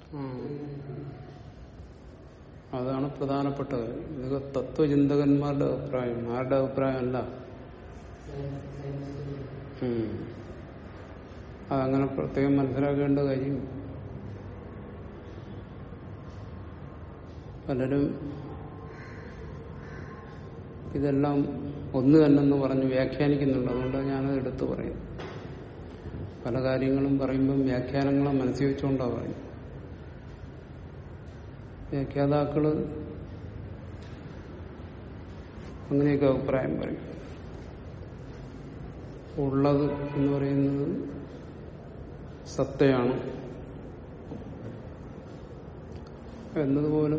ഉം. അതാണ് പ്രധാനപ്പെട്ട കാര്യം ഇതൊക്കെ തത്വചിന്തകന്മാരുടെ അഭിപ്രായം ആരുടെ അഭിപ്രായമല്ല ഉം. അതങ്ങനെ പ്രത്യേകം മനസ്സിലാക്കേണ്ട കാര്യം പലരും ഇതെല്ലാം ഒന്ന് തന്നെന്ന് പറഞ്ഞ് വ്യാഖ്യാനിക്കുന്നുണ്ട് അതുകൊണ്ടാണ് ഞാനത് എടുത്തു പറയും പല കാര്യങ്ങളും പറയുമ്പം വ്യാഖ്യാനങ്ങളെ മനസ്സിൽ വെച്ചുകൊണ്ടാണ് പറയും വ്യാഖ്യാതാക്കള് അങ്ങനെയൊക്കെ അഭിപ്രായം പറയും ഉള്ളത് എന്ന് പറയുന്നത് സത്തയാണ് എന്നതുപോലും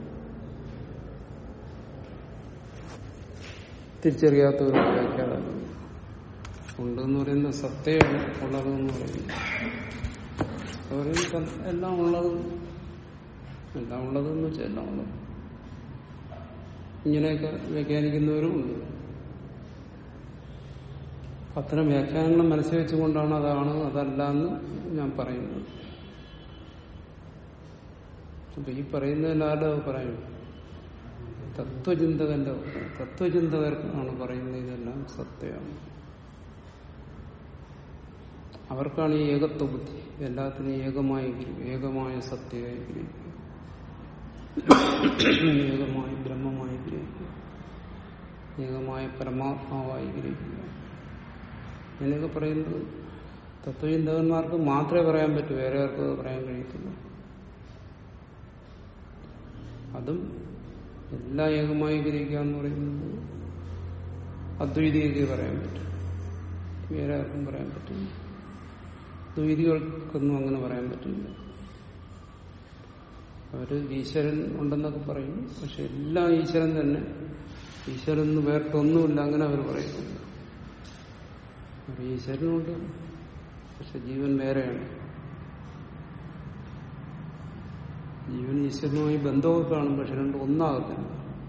തിരിച്ചറിയാത്ത ഒരു വ്യാഖ്യാനം ഉണ്ടെന്ന് പറയുന്ന സത്തയാണ് ഉള്ളതെന്ന് പറയുന്നത് അവര് സ- എല്ലാം ഉള്ളത് എല്ലാം ഉള്ളതെന്ന് വെച്ചാൽ എല്ലാം ഉള്ളത് ഇങ്ങനെയൊക്കെ വ്യാഖ്യാനിക്കുന്നവരും ഉണ്ട് അത്തരം വ്യാഖ്യാനങ്ങൾ മനസ്സിൽ വെച്ചുകൊണ്ടാണ് അതാണ് അതല്ല എന്ന് ഞാൻ പറയുന്നത് അപ്പൊ ഈ പറയുന്നതിൽ ആരുടെ അഭിപ്രായം തത്വചിന്തകന്റെ അഭിപ്രായം തത്വചിന്തകർക്കാണ് പറയുന്നത് ഇതെല്ലാം സത്യമാണ് അവർക്കാണ് ഈ ഏകത്വ ബുദ്ധി എല്ലാത്തിനും ഏകമായി ഗ്രഹിക്കുക ഏകമായ സത്യമായി ഗ്രഹിക്കുക ഏകമായി ബ്രഹ്മമായി ഗ്രഹിക്കുക ഏകമായ പരമാത്മാവായി ഗ്രഹിക്കുക ഇങ്ങനെയൊക്കെ പറയുന്നത് തത്വചിന്തകന്മാർക്ക് മാത്രമേ പറയാൻ പറ്റൂ വേറെ ആർക്കും അത് പറയാൻ കഴിയത്തില്ല അതും എല്ലാ ഏകമായി ഗ്രഹിക്കുക എന്ന് പറയുന്നത് അദ്വൈതികൾക്ക് പറയാൻ പറ്റും വേറെ ആർക്കും പറയാൻ പറ്റില്ല ദ്വൈതികൾക്കൊന്നും അങ്ങനെ പറയാൻ പറ്റില്ല അവര് ഈശ്വരൻ ഉണ്ടെന്നൊക്കെ പറയും പക്ഷെ എല്ലാം ഈശ്വരൻ തന്നെ ഈശ്വരൻ എന്ന് വേറിട്ടൊന്നുമില്ല അങ്ങനെ അവർ പറയുന്നില്ല അവർ ഈശ്വരനുണ്ട് പക്ഷെ ജീവൻ വേറെയാണ് ജീവൻ ഈശ്വരനുമായി ബന്ധമൊക്കെ കാണും പക്ഷെ രണ്ടും ഒന്നാകത്തില്ല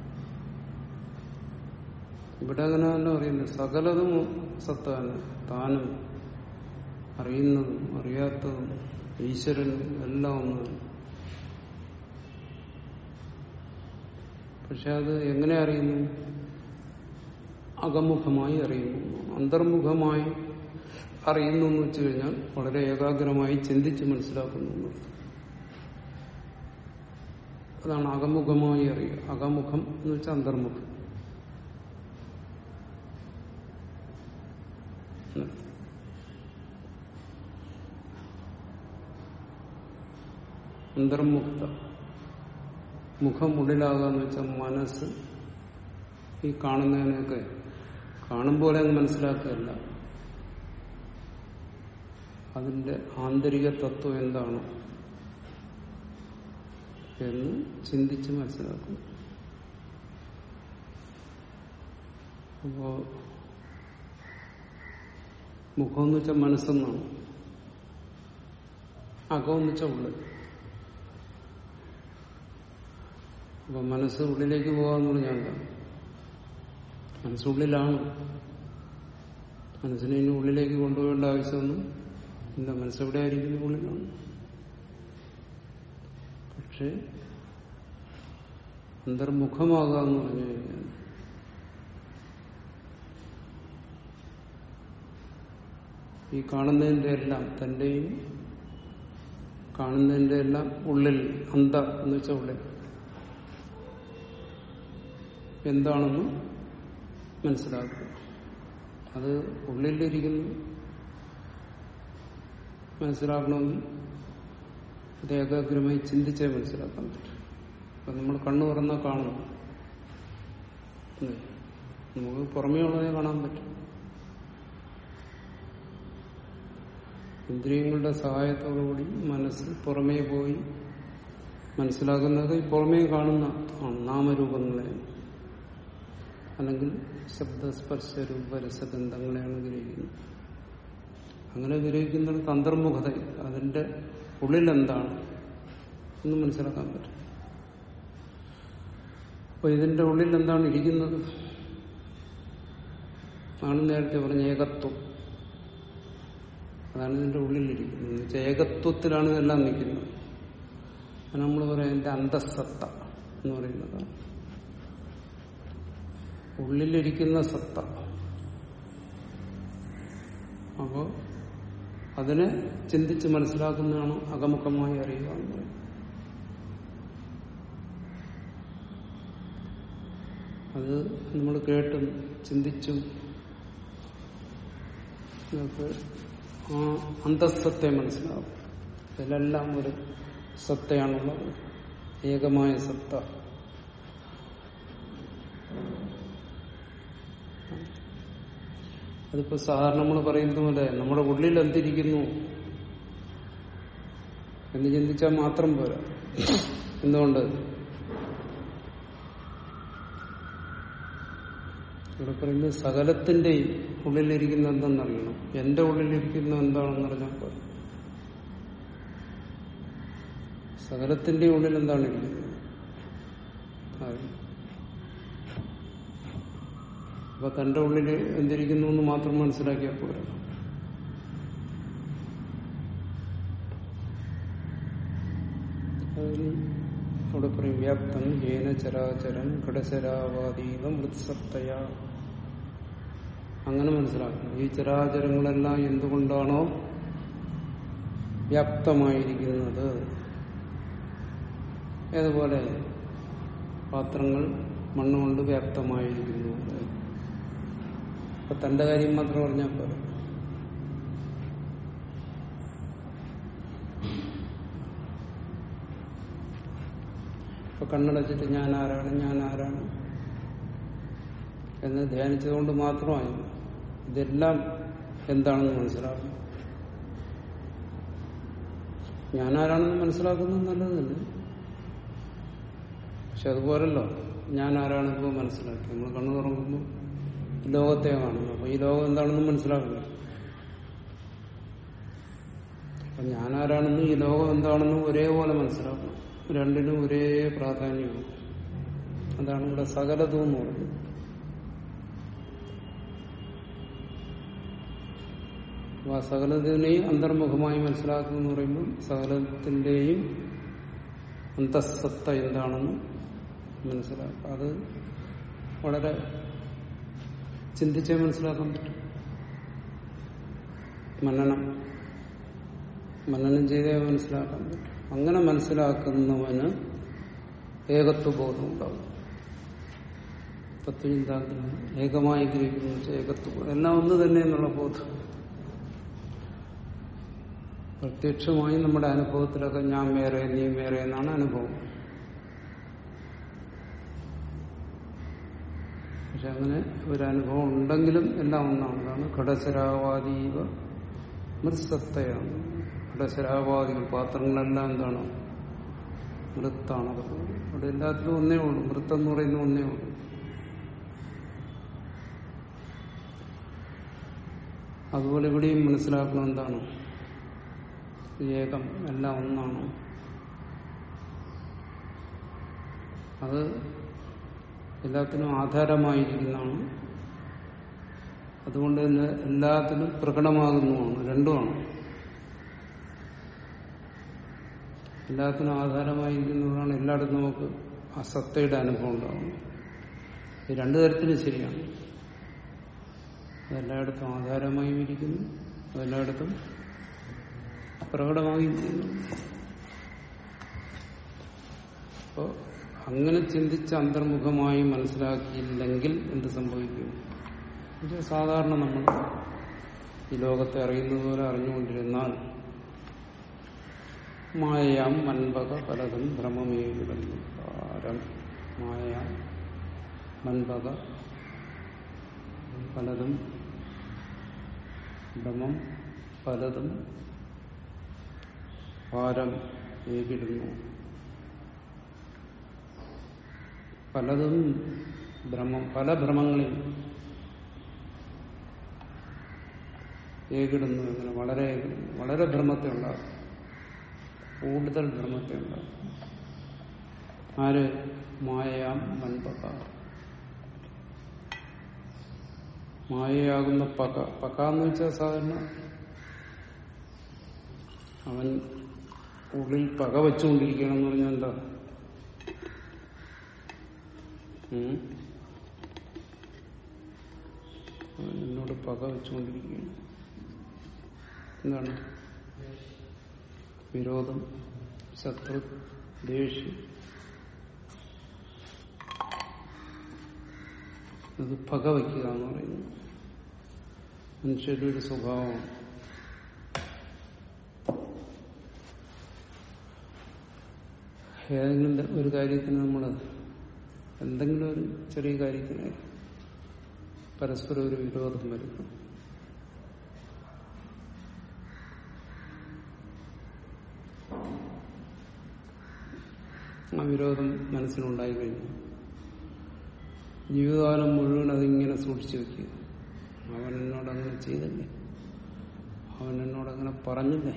ഇവിടെ അങ്ങനെ തന്നെ പറയുന്നത് സകലതും സത്താണ് താനും അറിയുന്നതും അറിയാത്തതും ഈശ്വരനും എല്ലാം ഒന്നാണ് പക്ഷെ അത് എങ്ങനെ അറിയുന്നു അകമുഖമായി അറിയുന്നു അന്തർമുഖമായി അറിയുന്നു എന്ന് വെച്ചു കഴിഞ്ഞാൽ വളരെ ഏകാഗ്രമായി ചിന്തിച്ച് മനസ്സിലാക്കുന്നു എന്നർത്ഥം. അതാണ് അകമുഖമായി അറിയുക അകമുഖം എന്ന് വെച്ചാൽ അന്തർമുഖം എന്നർത്ഥം. അന്തർമുക്ത മുഖം ഉള്ളിലാകുക എന്ന് വെച്ചാൽ മനസ്സ് ഈ കാണുന്നതിനൊക്കെ കാണും പോലെ അങ്ങ് മനസ്സിലാക്കുകയല്ല അതിന്റെ ആന്തരിക തത്വം എന്താണ് എന്ന് ചിന്തിച്ച് മനസ്സിലാക്കും അപ്പോ മുഖം എന്ന് വെച്ചാൽ മനസ്സെന്നാണ് അകം എന്ന് വെച്ചാൽ ഉള്ളിൽ അപ്പൊ മനസ്സ് ഉള്ളിലേക്ക് പോകാന്ന് പറഞ്ഞാൽ എന്താ മനസ്സുള്ളിലാണ് മനസ്സിനെ ഇനി ഉള്ളിലേക്ക് കൊണ്ടുപോകേണ്ട ആവശ്യമൊന്നും ഇല്ല മനസ്സെവിടെ ആയിരിക്കുന്ന ഉള്ളിലാണ് പക്ഷെ അന്തർമുഖമാകുക എന്ന് പറഞ്ഞു കഴിഞ്ഞാൽ ഈ കാണുന്നതിന്റെ എല്ലാം തന്റെയും കാണുന്നതിന്റെ എല്ലാം ഉള്ളിൽ അന്ത എന്ന് വെച്ചാൽ ഉള്ളിൽ എന്താണെന്ന് മനസ്സിലാക്കുക അത് ഉള്ളിലിരിക്കുന്നു മനസ്സിലാക്കണമെങ്കിൽ അത് ഏകാഗ്രമായി ചിന്തിച്ചേ മനസ്സിലാക്കാൻ പറ്റും അപ്പൊ നമ്മൾ കണ്ണു തുറന്നാൽ കാണുന്നു അല്ലേ? നമുക്ക് പുറമേ ഉള്ളതേ കാണാൻ പറ്റും ഇന്ദ്രിയങ്ങളുടെ സഹായത്തോടുകൂടി മനസ്സ് പുറമേ പോയി മനസ്സിലാക്കുന്നത് ഈ പുറമേ കാണുന്ന ആണ് നാമരൂപങ്ങളെ അല്ലെങ്കിൽ ശബ്ദസ്പർശ രൂപരസഗന്ധങ്ങളെയാണ് ഗ്രഹിക്കുന്നത് അങ്ങനെ ഗ്രഹിക്കുന്നിടത്ത് അന്തർമുഖത അതിന്റെ ഉള്ളിൽ എന്താണ് എന്ന് മനസ്സിലാക്കാൻ പറ്റും അപ്പൊ ഇതിന്റെ ഉള്ളിൽ എന്താണ് ഇരിക്കുന്നത് ആണ് നേരത്തെ പറഞ്ഞ ഏകത്വം അതാണ് ഇതിന്റെ ഉള്ളിലിരിക്കുന്നത് എന്ന് വെച്ചാൽ ഏകത്വത്തിലാണ് ഇതെല്ലാം നിൽക്കുന്നത് നമ്മൾ പറയുന്നത് അന്തസത്ത എന്ന് പറയുന്നത് ഉള്ളിലിരിക്കുന്ന സത്ത അപ്പോ അതിനെ ചിന്തിച്ച് മനസ്സിലാക്കുന്നതാണ് അകമുഖമായി അറിയുക എന്ന് പറയുന്നത് അത് നമ്മൾ കേട്ടും ചിന്തിച്ചും നമുക്ക് ആ അന്തസ്സത്തെ മനസ്സിലാവും ഇതിലെല്ലാം ഒരു സത്തയാണുള്ളത് ഏകമായ സത്ത അതിപ്പോ സാധാരണ നമ്മൾ പറയുന്നത് പോലെ നമ്മുടെ ഉള്ളിൽ എന്തിരിക്കുന്നു എന്ന് ചിന്തിച്ചാൽ മാത്രം പോരാ എന്തുകൊണ്ട് ഇവിടെ പറയുന്നത് സകലത്തിന്റെയും ഉള്ളിലിരിക്കുന്ന എന്തെന്നറിയണം എന്റെ ഉള്ളിലിരിക്കുന്ന എന്താണെന്ന് പറഞ്ഞാൽ പോരാ സകലത്തിന്റെ ഉള്ളിൽ എന്താണ് ഇരിക്കുന്നത് അത് അപ്പൊ തന്റെ ഉള്ളിൽ എന്തിരിക്കുന്നു എന്ന് മാത്രം മനസ്സിലാക്കിയാൽ പോരാ അതിന് അവിടെ പറയും വ്യാപ്തം ഏന ചരാചരം കടചരാവാതീതം മൃത്സത്തയ അങ്ങനെ മനസ്സിലാക്കണം ഈ ചരാചരങ്ങളെല്ലാം എന്തുകൊണ്ടാണോ വ്യാപ്തമായിരിക്കുന്നത് ഏതുപോലെ പാത്രങ്ങൾ മണ്ണുകൊണ്ട് വ്യാപ്തമായിരിക്കുന്നു അപ്പൊ തന്റെ കാര്യം മാത്രം പറഞ്ഞാൽ പോലെ ഇപ്പൊ കണ്ണടച്ചിട്ട് ഞാൻ ആരാണ് ഞാൻ ആരാണ് എന്ന് ധ്യാനിച്ചതുകൊണ്ട് മാത്രമായി ഇതെല്ലാം എന്താണെന്ന് മനസ്സിലാക്കണം ഞാൻ ആരാണെന്ന് മനസ്സിലാക്കുന്നത് നല്ലത് തന്നെ പക്ഷെ അതുപോലല്ലോ ഞാൻ ആരാണെന്ന് മനസ്സിലാക്കി നമ്മൾ കണ്ണു തുറക്കുമ്പോൾ ലോകത്തെ കാണുന്നു അപ്പൊ ഈ ലോകം എന്താണെന്ന് മനസ്സിലാക്കണം അപ്പൊ ഞാൻ ആരാണെന്നും ഈ ലോകം എന്താണെന്നും ഒരേപോലെ മനസ്സിലാക്കണം രണ്ടിനും ഒരേ പ്രാധാന്യമാണ് അതാണ് ഇവിടെ സകലതും എന്ന് പറയുന്നത് അപ്പൊ ആ സകലത്തിനെയും അന്തർമുഖമായി മനസ്സിലാക്കുക എന്ന് പറയുമ്പോൾ സകലത്തിന്റെയും അന്തസ്സത്ത എന്താണെന്ന് മനസ്സിലാക്കുക അത് വളരെ ചിന്തിച്ചേ മനസ്സിലാക്കാൻ പറ്റും മനനം മനനം ചെയ്തേ മനസ്സിലാക്കാൻ പറ്റും അങ്ങനെ മനസ്സിലാക്കുന്നവന് ഏകത്വബോധം ഉണ്ടാവും തത്വചിന്താഗ്രഹം ഏകമായി ഗ്രഹിക്കുന്ന വെച്ചാൽ ഏകത്വബോധം എല്ലാം ഒന്ന് തന്നെ എന്നുള്ള ബോധം പ്രത്യക്ഷമായി നമ്മുടെ അനുഭവത്തിലൊക്കെ ഞാൻ വേറെ നീ വേറെ എന്നാണ് അനുഭവം പക്ഷെ അങ്ങനെ ഒരു അനുഭവം ഉണ്ടെങ്കിലും എല്ലാം ഒന്നാണ് അതാണ് ഘടശരാവാദീവ മൃസത്തയാണ് ഘടശരാവാദികൾ പാത്രങ്ങളെല്ലാം എന്താണ് മൃത്താണ് അവിടെ എല്ലാത്തിലും ഒന്നേ ഉള്ളൂ മൃത്ത് എന്ന് പറയുന്ന ഒന്നേ ഉള്ളൂ അതുപോലെ ഇവിടെയും മനസ്സിലാക്കണം എന്താണ് ഏകം എല്ലാം ഒന്നാണ് അത് എല്ലാത്തിനും ആധാരമായിരിക്കുന്നതാണ് അതുകൊണ്ട് തന്നെ എല്ലാത്തിനും പ്രകടമാകുന്നതാണ് രണ്ടുമാണ് എല്ലാത്തിനും ആധാരമായിരിക്കുന്നതാണ് എല്ലായിടത്തും നമുക്ക് അസത്തയുടെ അനുഭവം ഉണ്ടാകുന്നത് ഇത് രണ്ടു തരത്തിലും ശരിയാണ് അതെല്ലായിടത്തും ആധാരമായും ഇരിക്കുന്നു അതെല്ലായിടത്തും പ്രകടമാകുകയും ചെയ്യുന്നു അപ്പോൾ അങ്ങനെ ചിന്തിച്ച് അന്തർമുഖമായി മനസ്സിലാക്കിയില്ലെങ്കിൽ എന്ത് സംഭവിക്കും ഇത് സാധാരണ നമ്മൾ ഈ ലോകത്തെ അറിയുന്നത് പോലെ അറിഞ്ഞുകൊണ്ടിരുന്നാൽ മായയാം മൻപക പലതും ഭ്രമമേകിടുന്നു പാരം മായ മൻപക പലതും ഭ്രമം പലതും ഭാരം ഏകിടുന്നു പലതും ഭ്രമം പല ഭ്രമങ്ങളിൽ ഏകിടുന്നു അങ്ങനെ വളരെ വളരെ ഭ്രമത്തെ ഉണ്ടാകും കൂടുതൽ ഭ്രമത്തെ ഉണ്ടാകും ആര് മായയാം മൻപക മായയാകുന്ന പക പക എന്ന് വെച്ചാൽ സാധാരണ അവൻ ഉള്ളിൽ പക വെച്ചുകൊണ്ടിരിക്കണം എന്ന് പറഞ്ഞാൽ എന്താ ഉം? അവൻ എന്നോട് പക വെച്ചുകൊണ്ടിരിക്കുകയാണ് എന്താണ് വിരോധം ശത്രു ദേഷ്യം അത് പക വയ്ക്കുക എന്ന് പറയുന്നത് മനുഷ്യരുടെ ഒരു സ്വഭാവമാണ് ഏതെങ്കിലും ഒരു കാര്യത്തിന് നമ്മൾ എന്തെങ്കിലും ഒരു ചെറിയ കാര്യത്തിന് പരസ്പരം ഒരു വിരോധം വരുന്നു ആ വിരോധം മനസ്സിലുണ്ടായി കഴിഞ്ഞു ജീവിതകാലം മുഴുവൻ അതിങ്ങനെ സൂക്ഷിച്ചു വെക്കുക അവൻ എന്നോട് അങ്ങനെ ചെയ്തല്ലേ അവൻ എന്നോട് അങ്ങനെ പറഞ്ഞില്ലേ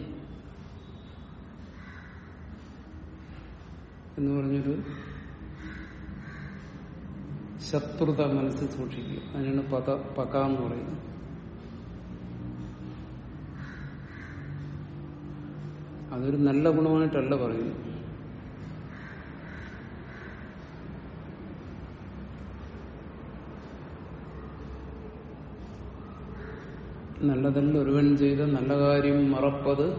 എന്ന് പറഞ്ഞൊരു ശത്രുത മനസ്സിൽ സൂക്ഷിക്കുക അതിനാണ് പത പക എന്ന് പറയുന്നത് അതൊരു നല്ല ഗുണമായിട്ടല്ല പറയുന്നത് നല്ലതല്ല ഒരുവൻ ചെയ്ത നല്ല കാര്യം മറപ്പത്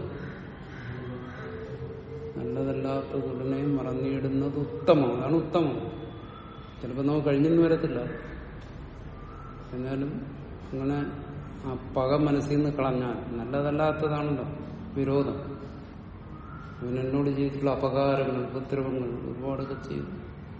നല്ലതല്ലാത്തത് ഉടനെ മറന്നിടുന്നത് ഉത്തമം അതാണ് ഉത്തമം ചിലപ്പോൾ നമുക്ക് കഴിഞ്ഞെന്ന് വരത്തില്ല എന്നാലും അങ്ങനെ ആ പക മനസ്സിൽ നിന്ന് കളഞ്ഞാൽ നല്ലതല്ലാത്തതാണല്ലോ വിരോധം അവൻ എന്നോട് ചെയ്തിട്ടുള്ള അപകാരങ്ങൾ ഉപദ്രവങ്ങൾ ഒരുപാടൊക്കെ ചെയ്തു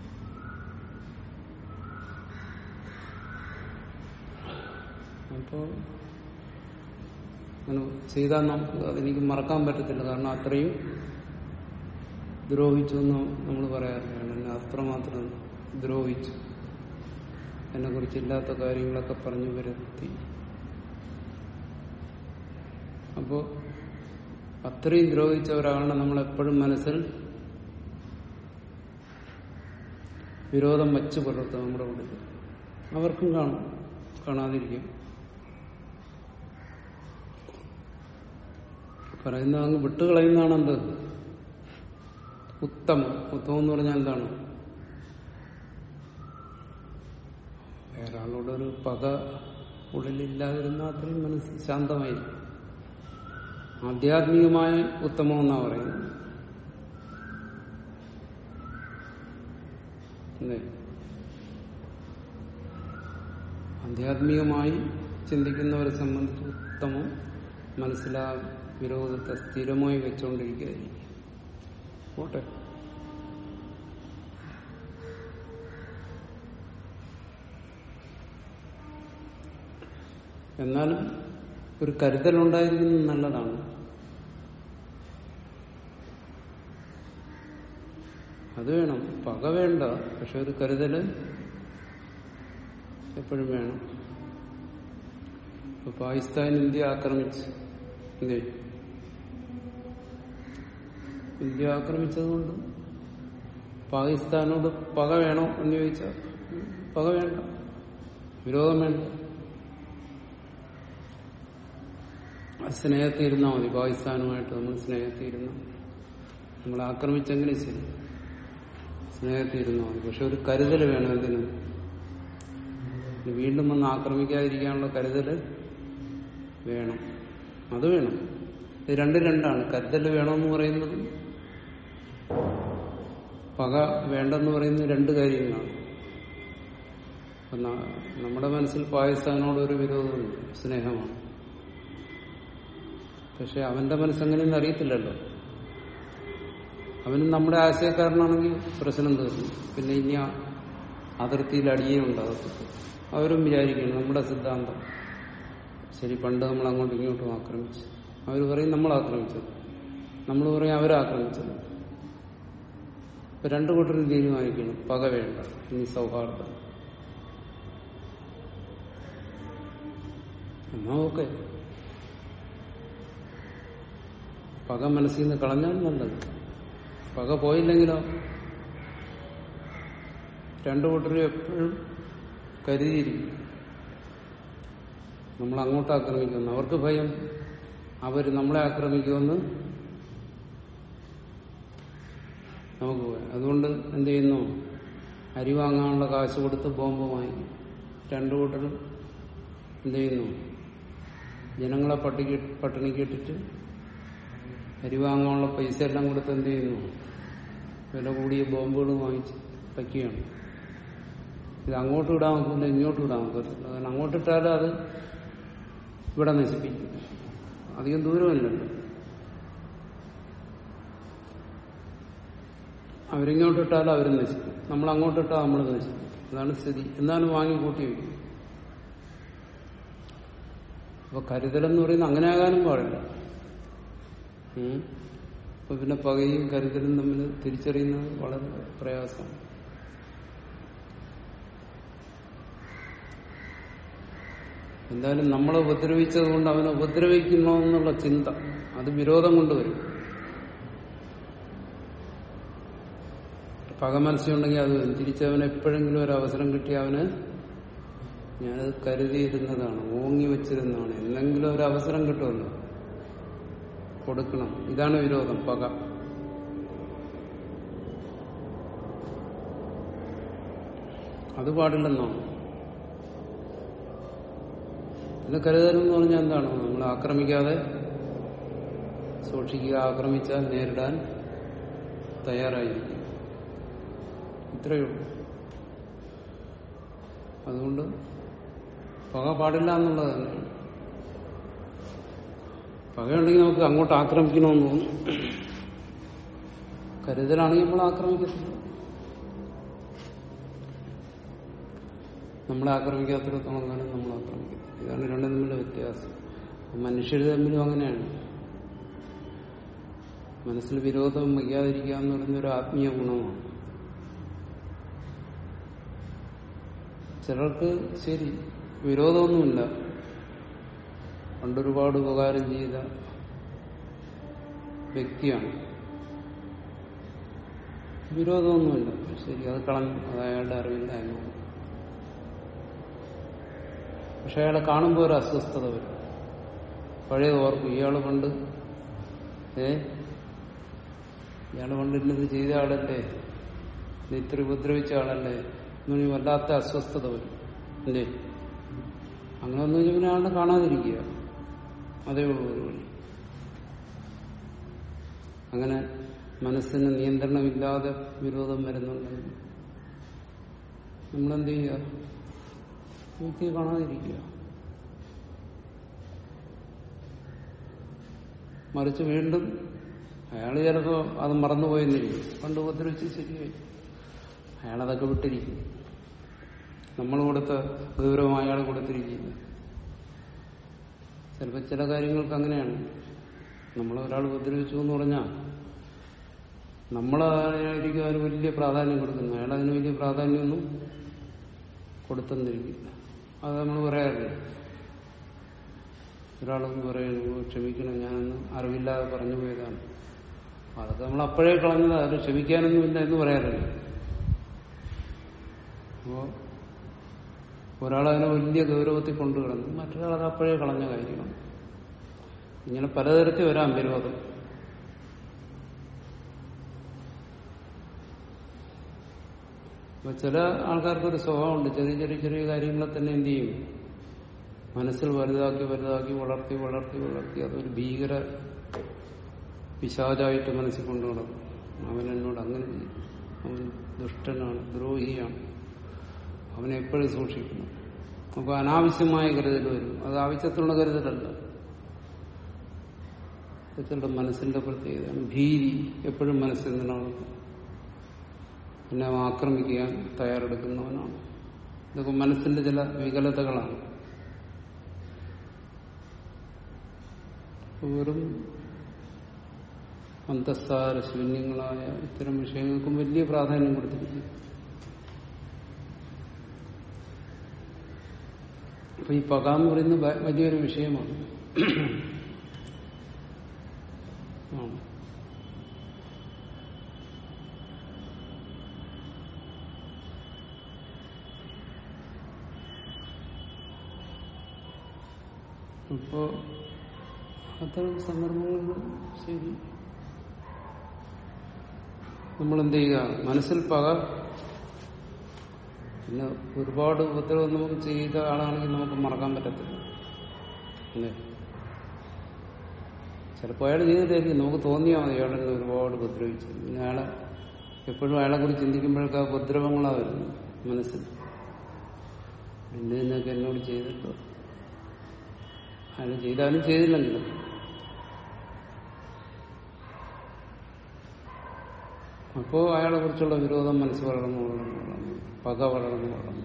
അപ്പോ അങ്ങനെ ചെയ്താൽ നമുക്ക് അതെനിക്ക് മറക്കാൻ പറ്റത്തില്ല കാരണം അത്രയും ദ്രോഹിച്ചു എന്ന് നമ്മൾ പറയാറില്ല എന്നെ അത്രമാത്രം ദ്രോഹിച്ചു എന്നെ കുറിച്ചില്ലാത്ത കാര്യങ്ങളൊക്കെ പറഞ്ഞു വരുത്തി അപ്പോ അത്രയും ദ്രോഹിച്ച ഒരാളെ നമ്മളെപ്പോഴും മനസ്സിൽ വിരോധം വച്ചു പുലർത്തും നമ്മുടെ ഉള്ളിൽ അവർക്കും കാണും കാണാതിരിക്കും പറയുന്ന അങ്ങ് വിട്ടുകളയുന്നതാണ് എന്ത് ഉത്തമം ഉത്തമം എന്ന് പറഞ്ഞാൽ എന്താണ് വേറെ ആളോടൊരു പക ഉള്ളിലില്ലാതിരുന്നാൽ അത്രയും മനസ്സ് ശാന്തമായിരിക്കും ആധ്യാത്മികമായ ഉത്തമം എന്നാ പറയുന്നത് അല്ലേ ആധ്യാത്മികമായി ചിന്തിക്കുന്നവരെ സംബന്ധിച്ച് ഉത്തമം മനസ്സിലാ വിരോധത്തെ സ്ഥിരമായി വെച്ചുകൊണ്ടിരിക്കുകയായിരിക്കും പോട്ടെ എന്നാലും ഒരു കരുതലുണ്ടായിരിക്കുന്നത് നല്ലതാണ് അത് വേണം പക വേണ്ട പക്ഷെ ഒരു കരുതല് എപ്പോഴും വേണം ഇപ്പൊ പാകിസ്ഥാൻ ഇന്ത്യ ആക്രമിച്ച് എന്തേ ഇന്ത്യ ആക്രമിച്ചതുകൊണ്ട് പാകിസ്ഥാനോട് പക വേണോ എന്ന് ചോദിച്ചാൽ പക വേണ്ട വിരോധം വേണ്ട സ്നേഹത്തിരുന്നാൽ മതി പാകിസ്ഥാനുമായിട്ട് നമ്മൾ സ്നേഹത്തിരുന്ന നമ്മൾ ആക്രമിച്ചെങ്കിലും ശരി സ്നേഹത്തിരുന്നാൽ മതി പക്ഷെ ഒരു കരുതൽ വേണം എന്തിനും വീണ്ടും വന്ന് ആക്രമിക്കാതിരിക്കാനുള്ള കരുതൽ വേണം അത് വേണം ഇത് രണ്ടും രണ്ടാണ് കരുതൽ വേണമെന്ന് പറയുന്നത് പക വേണ്ടെന്ന് പറയുന്നത് രണ്ട് കാര്യങ്ങളാണ് അപ്പൊ ന- നമ്മുടെ മനസ്സിൽ പാകിസ്ഥാനോട് ഒരു വിരോധമുണ്ട് സ്നേഹമാണ് പക്ഷെ അവന്റെ മനസ്സെങ്ങനെയെന്ന് അറിയത്തില്ലല്ലോ അവനും നമ്മുടെ ആശയക്കാരനാണെങ്കിൽ പ്രശ്നം തീർന്നു പിന്നെ ഇനി ആ അതിർത്തിയിൽ അടിയേ ഉണ്ടാകത്തില്ല അവരും വിചാരിക്കണം നമ്മുടെ സിദ്ധാന്തം ശരി പണ്ട് നമ്മൾ അങ്ങോട്ടും ഇങ്ങോട്ടും ആക്രമിച്ചു അവർ പറയും നമ്മൾ ആക്രമിച്ചത് നമ്മൾ പറയും അവരാക്രമിച്ചത് ഇപ്പൊ രണ്ടു കൂട്ടരും തീരുമാനിക്കണം പക വേണ്ട ഇനി സൗഹാർദ്ദം എന്നാ ഓക്കെ പക മനസ്സിൽ നിന്ന് കളഞ്ഞാൽ നല്ലത് പക പോയില്ലെങ്കിലോ രണ്ടു കൂട്ടരും എപ്പോഴും കരുതിയിരിക്കും നമ്മൾ അങ്ങോട്ട് ആക്രമിക്കുന്നു അവർക്ക് ഭയം അവർ നമ്മളെ ആക്രമിക്കുമെന്ന് നമുക്ക് പോയി അതുകൊണ്ട് എന്ത് ചെയ്യുന്നു അരി വാങ്ങാനുള്ള കാശ് കൊടുത്ത് ബോംബ് വാങ്ങിക്കും രണ്ടു കൂട്ടരും എന്ത് ചെയ്യുന്നു ജനങ്ങളെ പട്ടിക്ക് പട്ടിണിക്ക് ഇട്ടിട്ട് അരി വാങ്ങാനുള്ള പൈസ എല്ലാം കൊടുത്ത് എന്ത് ചെയ്യുന്നു വില കൂടിയ ബോംബുകൾ വാങ്ങിച്ച് വയ്ക്കുകയാണ് ഇത് അങ്ങോട്ട് വിടാൻ നോക്കില്ല ഇങ്ങോട്ട് വിടാൻ നോക്കത്തില്ല കാരണം അങ്ങോട്ട് ഇട്ടാലും അത് ഇവിടെ നശിപ്പിക്കും അധികം ദൂരമല്ലല്ലോ അവരിങ്ങോട്ട് ഇട്ടാലും അവരും നശിക്കും നമ്മൾ അങ്ങോട്ട് ഇട്ടാൽ നമ്മൾ നശിക്കും അതാണ് സ്ഥിതി എന്നാലും വാങ്ങി കൂട്ടി വയ്ക്കും അപ്പൊ കരുതലെന്ന് പറയുന്നത് അങ്ങനെ ആകാനും പാടില്ല ഉം. അപ്പൊ പിന്നെ പകയും കരുതലും തമ്മിൽ തിരിച്ചറിയുന്നത് വളരെ പ്രയാസമാണ് എന്തായാലും നമ്മളെ ഉപദ്രവിച്ചത് കൊണ്ട് അവനെ ഉപദ്രവിക്കണോ എന്നുള്ള ചിന്ത അത് വിരോധം കൊണ്ടുവരും പക മനസ്സുണ്ടെങ്കിൽ അത് വരും തിരിച്ചവന് എപ്പോഴെങ്കിലും ഒരു അവസരം കിട്ടി അവന് ഞാനത് കരുതിയിരുന്നതാണ് ഓങ്ങി വെച്ചിരുന്നതാണ് എന്തെങ്കിലും ഒരു അവസരം കിട്ടുമല്ലോ കൊടുക്കണം ഇതാണ് വിരോധം പക അത് പാടില്ലെന്നാണ് പിന്നെ കരുതലെന്ന് പറഞ്ഞാൽ എന്താണ് നമ്മൾ ആക്രമിക്കാതെ സൂക്ഷിക്കുക ആക്രമിച്ചാൽ നേരിടാൻ തയ്യാറായിരിക്കും ഇത്രയേ ഉള്ളൂ അതുകൊണ്ട് പക പാടില്ല എന്നുള്ളത് തന്നെയാണ് പകയുണ്ടെങ്കിൽ നമുക്ക് അങ്ങോട്ട് ആക്രമിക്കണമെന്ന് തോന്നും കരുതലാണെങ്കിൽ നമ്മൾ ആക്രമിക്കത്തില്ല നമ്മളെ ആക്രമിക്കാത്തിടത്തോളം കാലം നമ്മൾ ആക്രമിക്കും ഇതാണ് രണ്ടും തമ്മിലുള്ള വ്യത്യാസം മനുഷ്യർ തമ്മിലും അങ്ങനെയാണ് മനസ്സിൽ വിരോധം വയ്യാതിരിക്കുക എന്ന് പറയുന്ന ഒരു ആത്മീയ ഗുണമാണ് ചിലർക്ക് ശരി വിരോധമൊന്നുമില്ല പണ്ടൊരുപാട് ഉപകാരം ചെയ്ത വ്യക്തിയാണ് വിരോധമൊന്നുമില്ല ശരി അത് കളഞ്ഞു അത് അയാളുടെ അറിവില്ലായ്മ പക്ഷെ അയാളെ കാണുമ്പോൾ ഒരു അസ്വസ്ഥത വരും പഴയത് ഓർക്കും ഇയാള് പണ്ട് ഏ ഇയാള് പണ്ട് ഇന്നത് ചെയ്ത ആളല്ലേ ഇത് ഇത്ര ഉപദ്രവിച്ച ആളല്ലേ എന്നൊരു വല്ലാത്ത അസ്വസ്ഥത വരും അല്ലേ അങ്ങനെ വന്നു കഴിഞ്ഞാൽ പിന്നെ ആളിനെ കാണാതിരിക്കുക അതേ ഉള്ളൂ ഒരു വഴി അങ്ങനെ മനസ്സിന് നിയന്ത്രണമില്ലാതെ വിരോധം വരുന്നുണ്ടെങ്കിൽ നമ്മളെന്ത് ചെയ്യുക വ്യക്തിയെ കാണാതിരിക്കുക മറിച്ച് വീണ്ടും അയാൾ ചിലപ്പോ അത് മറന്നുപോയെന്നിരിക്കും പണ്ട് ഉപദ്രവിച്ച് ശരിയായി അയാളതൊക്കെ വിട്ടിരിക്കും നമ്മൾ കൊടുത്ത ഗൗരവം അയാൾ കൊടുത്തിരിക്കില്ല ചിലപ്പോൾ ചില കാര്യങ്ങൾക്ക് അങ്ങനെയാണ് നമ്മൾ ഒരാൾ ഉപദ്രവിച്ചു എന്ന് പറഞ്ഞാൽ നമ്മളായിരിക്കും അതിന് വലിയ പ്രാധാന്യം കൊടുക്കുന്നു അയാൾ അതിന് വലിയ പ്രാധാന്യമൊന്നും കൊടുത്തെന്നിരിക്കില്ല അത് നമ്മൾ പറയാറില്ല ഒരാളൊന്ന് പറയുന്നു ക്ഷമിക്കണം ഞാനൊന്ന് അറിവില്ലാതെ പറഞ്ഞു പോയതാണ് അതൊക്കെ നമ്മൾ അപ്പോഴേ കളഞ്ഞത് അത് ക്ഷമിക്കാനൊന്നുമില്ല എന്ന് പറയാറില്ല അപ്പോ ഒരാളതിനെ വലിയ ഗൗരവത്തിൽ കൊണ്ടു കിടന്നു മറ്റൊരാൾ അത് അപ്പോഴേ കളഞ്ഞ കാര്യമാണ് ഇങ്ങനെ പലതരത്തിൽ വരാം വിരോധം അപ്പൊ ചില ആൾക്കാർക്കൊരു സ്വഭാവമുണ്ട് ചെറിയ ചെറിയ ചെറിയ കാര്യങ്ങളെ തന്നെ എന്ത് ചെയ്യും മനസ്സിൽ വലുതാക്കി വലുതാക്കി വളർത്തി വളർത്തി വളർത്തി അതൊരു ഭീകര പിശാചായിട്ട് മനസ്സിൽ കൊണ്ടു നടക്കും അവൻ എന്നോട് അങ്ങനെ ചെയ്യും അവൻ ദുഷ്ടനാണ് ദ്രോഹിയാണ് അവനെ എപ്പോഴും സൂക്ഷിക്കണം അപ്പൊ അനാവശ്യമായ കരുതൽ വരും അത് ആവശ്യത്തിലുള്ള കരുതലല്ല ചിലരുടെ മനസ്സിന്റെ പ്രത്യേകതയാണ് ഭീതി എപ്പോഴും മനസ്സിൽ നിന്നാണ് എന്നെ ആക്രമിക്കാൻ തയ്യാറെടുക്കുന്നവനാണ് ഇതൊക്കെ മനസ്സിന്റെ ചില വികലതകളാണ് വെറും അന്തസ്സാര ശൂന്യങ്ങളായ ഇത്തരം വിഷയങ്ങൾക്കും വലിയ പ്രാധാന്യം കൊടുത്തിരിക്കും അപ്പൊ ഈ പക എന്ന് പറയുന്നത് വ- വലിയൊരു വിഷയമാണ് ആണ്. അപ്പോ അത്തരം സന്ദർഭങ്ങളിൽ ശരി നമ്മൾ എന്ത് ചെയ്യുക മനസ്സിൽ പക പിന്നെ ഒരുപാട് ഉപദ്രവം നമുക്ക് ചെയ്ത ആളാണെങ്കിൽ നമുക്ക് മറക്കാൻ പറ്റത്തില്ല അല്ലേ ചിലപ്പോൾ അയാൾ ചെയ്തിട്ടായിരിക്കും നമുക്ക് തോന്നിയാൽ മതി അയാളെ ഒരുപാട് ഉപദ്രവിച്ചു പിന്നെ അയാളെ എപ്പോഴും അയാളെ കുറിച്ച് ചിന്തിക്കുമ്പോഴൊക്കെ ആ ഉപദ്രവങ്ങളാണ് വരുന്നത് മനസ്സിൽ ഇന്ന് നിന്നൊക്കെ എന്നോട് ചെയ്തിട്ടോ അയാൾ ചെയ്താലും ചെയ്തില്ലെങ്കിലും അപ്പോ അയാളെ കുറിച്ചുള്ള വിരോധം മനസ്സ് വളർന്നു വളർന്നു വളർന്നു പക വളർന്നു വളർന്നു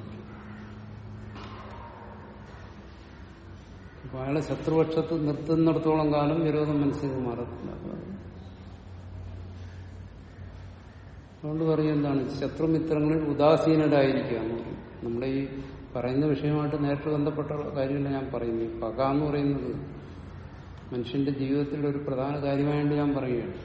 അപ്പൊ അയാളെ ശത്രുപക്ഷത്ത് നിർത്തുന്നിടത്തോളം കാലം വിരോധം മനസ്സിൽ നിന്ന് മാറത്തില്ല അപ്പൊ അതുകൊണ്ട് പറയും എന്താണ് ശത്രുമിത്രങ്ങളിൽ ഉദാസീനരായിരിക്കുക എന്ന് പറയും നമ്മുടെ ഈ പറയുന്ന വിഷയമായിട്ട് നേരിട്ട് ബന്ധപ്പെട്ട കാര്യമല്ല ഞാൻ പറയുന്നത് ഈ പക എന്ന് പറയുന്നത് മനുഷ്യന്റെ ജീവിതത്തിലെ ഒരു പ്രധാന കാര്യമായിട്ട് ഞാൻ പറയുകയാണ്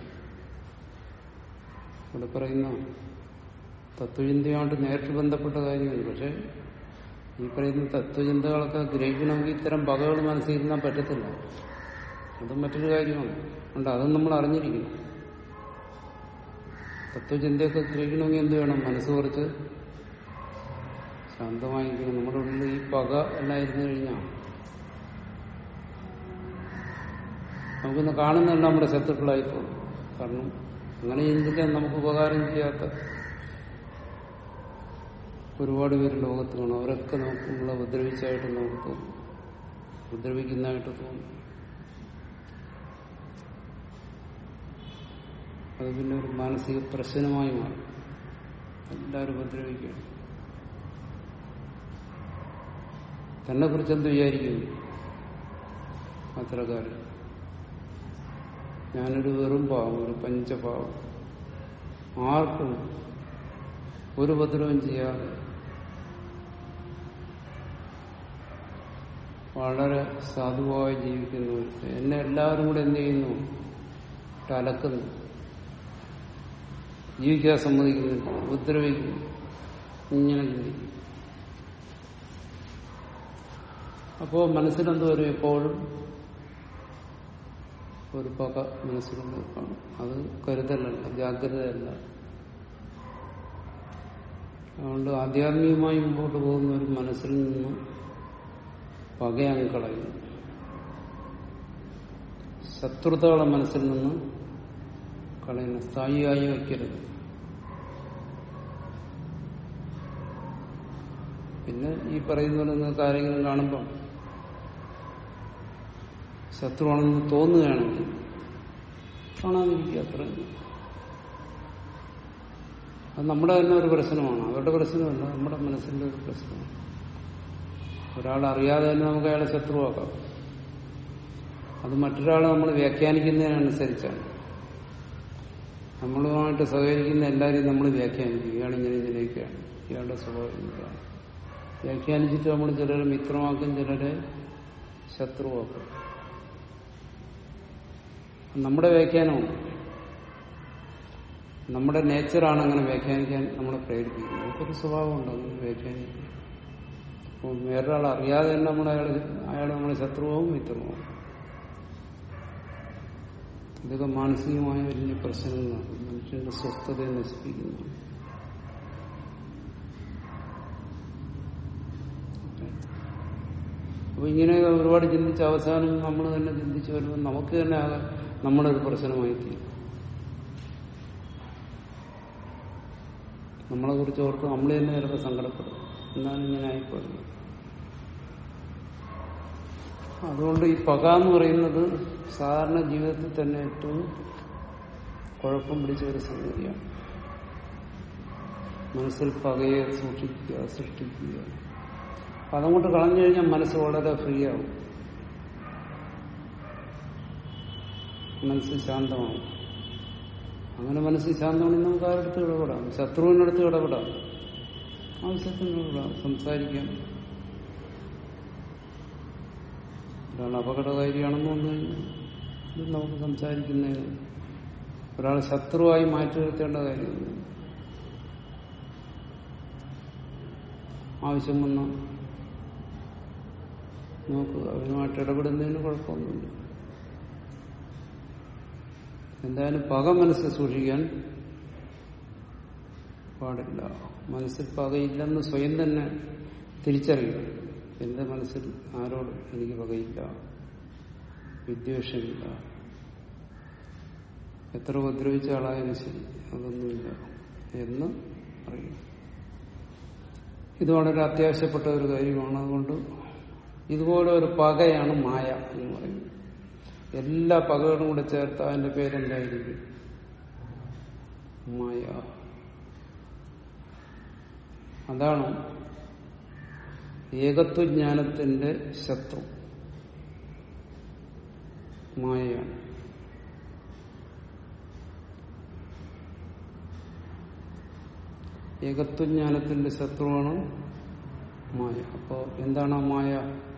ഇവിടെ പറയുന്ന തത്വചിന്തയുമായിട്ട് നേരിട്ട് ബന്ധപ്പെട്ട കാര്യമാണ് പക്ഷെ ഈ പറയുന്ന തത്വചിന്തകളൊക്കെ ഗ്രഹിക്കണമെങ്കിൽ ഇത്തരം പകകൾ മനസ്സിരുന്നാൽ പറ്റത്തില്ല അതും മറ്റൊരു കാര്യമാണ് അതുകൊണ്ട് അതും നമ്മൾ അറിഞ്ഞിരിക്കണം തത്വചിന്തയൊക്കെ ഗ്രഹിക്കണമെങ്കിൽ എന്ത് വേണം മനസ്സ് കുറച്ച് ശാന്തമായിരിക്കണം നമ്മുടെ ഉള്ളിൽ ഈ പക എല്ലാം ഇരുന്നു കഴിഞ്ഞാൽ നമുക്കിന്ന് കാണുന്നതെല്ലാം നമ്മുടെ ശത്രുക്കളായി പോകും കാരണം അങ്ങനെ ചിന്തിക്കാൻ നമുക്ക് ഉപകാരം ചെയ്യാത്ത ഒരുപാട് പേര് ലോകത്ത് കാണും അവരൊക്കെ നമുക്ക് നമ്മളെ ഉപദ്രവിച്ചായിട്ട് നമുക്ക് തോന്നും ഉപദ്രവിക്കുന്നതായിട്ട് തോന്നും അത് പിന്നെ ഒരു മാനസിക പ്രശ്നമായി മാറും എല്ലാവരും ഉപദ്രവിക്കുകയാണ് തന്നെ കുറിച്ച് എന്ത് വിചാരിക്കുന്നു അത്രക്കാരൻ ഞാനൊരു വെറും പാവം ഒരു പഞ്ചപാവം ആർക്കും ഒരു ഉപദ്രവം ചെയ്യാതെ വളരെ സാധുവായി ജീവിക്കുന്നവർ എന്നെ എല്ലാവരും കൂടെ എന്ത് ചെയ്യുന്നു അലക്കുന്നു ജീവിക്കാൻ സമ്മതിക്കുന്നില്ല ഉപദ്രവിക്കുന്നു ഇങ്ങനെ ചിന്തിക്കും അപ്പോ മനസ്സിലെന്ത് വരും എപ്പോഴും ഒരു പക മനസ്സിലുണ്ട് കാണും അത് കരുതലല്ല ജാഗ്രതയല്ല അതുകൊണ്ട് ആധ്യാത്മികമായി മുമ്പോട്ട് പോകുന്ന ഒരു മനസ്സിൽ നിന്ന് പകയങ്ങ് കളയുന്നു ശത്രുതകളെ മനസ്സിൽ നിന്ന് കളയുന്നു സ്ഥായിയായി വയ്ക്കരുത് പിന്നെ ഈ പറയുന്ന പോലെ നിങ്ങൾക്ക് ആരെങ്കിലും കാണുമ്പോൾ ശത്രുവാണെന്ന് തോന്നുകയാണെങ്കിൽ കാണാതിരിക്കുക അത്ര അത് നമ്മുടെ തന്നെ ഒരു പ്രശ്നമാണ് അവരുടെ പ്രശ്നമല്ല നമ്മുടെ മനസ്സിന്റെ ഒരു പ്രശ്നമാണ് ഒരാൾ അറിയാതെ തന്നെ നമുക്ക് അയാളെ ശത്രുവാക്കാം അത് മറ്റൊരാളെ നമ്മൾ വ്യാഖ്യാനിക്കുന്നതിനനുസരിച്ചാണ് നമ്മളുമായിട്ട് സഹകരിക്കുന്ന എല്ലാവരെയും നമ്മൾ വ്യാഖ്യാനിക്കും ഇയാൾ ഇങ്ങനെ ഇങ്ങനെയൊക്കെയാണ് ഇയാളുടെ സ്വഭാവം ഇതാണ് വ്യാഖ്യാനിച്ചിട്ട് നമ്മൾ ചിലരെ മിത്രമാക്കും ചിലരെ ശത്രുവാക്കും നമ്മുടെ വ്യാഖ്യാനമാണ് നമ്മുടെ നേച്ചറാണ് അങ്ങനെ വ്യാഖ്യാനിക്കാൻ നമ്മളെ പ്രേരിപ്പിക്കുന്നത് നമുക്കൊരു സ്വഭാവമുണ്ട് അങ്ങനെ വ്യാഖ്യാനിക്കും അപ്പോൾ വേറൊരാൾ അറിയാതെ തന്നെ നമ്മൾ അയാൾ അയാൾ നമ്മളെ ശത്രുവാവും മിത്രമാവും ഇതൊക്കെ മാനസികമായ വലിയ പ്രശ്നങ്ങളാണ് മനുഷ്യന്റെ സ്വസ്ഥതയെ നശിപ്പിക്കുന്നതാണ് അപ്പൊ ഇങ്ങനെ ഒരുപാട് ചിന്തിച്ച് അവസാനം നമ്മൾ തന്നെ ചിന്തിച്ചു വരുമ്പോൾ നമുക്ക് തന്നെ ആകെ നമ്മളൊരു പ്രശ്നമായി തീരും നമ്മളെ കുറിച്ച് ഓർത്ത് നമ്മൾ തന്നെ ചിലപ്പോൾ സങ്കടപ്പെടും എന്താണ് ഇങ്ങനെ ആയിപ്പോയത് അതുകൊണ്ട് ഈ പക എന്ന് പറയുന്നത് സാധാരണ ജീവിതത്തിൽ തന്നെ ഏറ്റവും കുഴപ്പം പിടിച്ച ഒരു സംഗതിയാണ് മനസ്സിൽ പകയെ സൂക്ഷിക്കുക സൃഷ്ടിക്കുക അപ്പൊ അതങ്ങോട്ട് കളഞ്ഞു കഴിഞ്ഞാൽ മനസ്സ് വളരെ ഫ്രീ ആവും മനസ്സ് ശാന്തമാവും അങ്ങനെ മനസ്സ് ശാന്തമാണെങ്കിൽ നമുക്ക് ആരടുത്ത് ഇടപെടാം ശത്രുവിനടുത്ത് ഇടപെടാം ആവശ്യത്തിന് ഇടപെടാം സംസാരിക്കാം ഒരാൾ അപകടകാരിയാണെന്ന് വന്നു കഴിഞ്ഞാൽ ഇത് നമുക്ക് സംസാരിക്കുന്നതിന് ഒരാൾ ശത്രുവായി മാറ്റി നിർത്തേണ്ട കാര്യമില്ല ആവശ്യം വന്ന നമുക്ക് അവരുമായിട്ട് ഇടപെടുന്നതിന് കുഴപ്പമൊന്നുമില്ല എന്തായാലും പക മനസ്സ് സൂക്ഷിക്കാൻ പാടില്ല മനസ്സിൽ പകയില്ലെന്ന് സ്വയം തന്നെ തിരിച്ചറിയുക എന്റെ മനസ്സിൽ ആരോടും എനിക്ക് പകയില്ല വിദ്വേഷമില്ല എത്ര ഉപദ്രവിച്ച ആളായാലും ശരി അതൊന്നുമില്ല എന്ന് അറിയും ഇത് വളരെ അത്യാവശ്യപ്പെട്ട ഒരു കാര്യമാണ് അതുകൊണ്ട് ഇതുപോലെ ഒരു പകയാണ് മായ എന്ന് പറയുന്നത് എല്ലാ പകകളും കൂടെ ചേർത്ത് അതിന്റെ പേരെന്തായിരിക്കും മായ അതാണ് ഏകത്വജ്ഞാനത്തിന്റെ ശത്രു മായയാണ് ഏകത്വജ്ഞാനത്തിന്റെ ശത്രുവാണ് മായ അപ്പോ എന്താണ് ആ മായ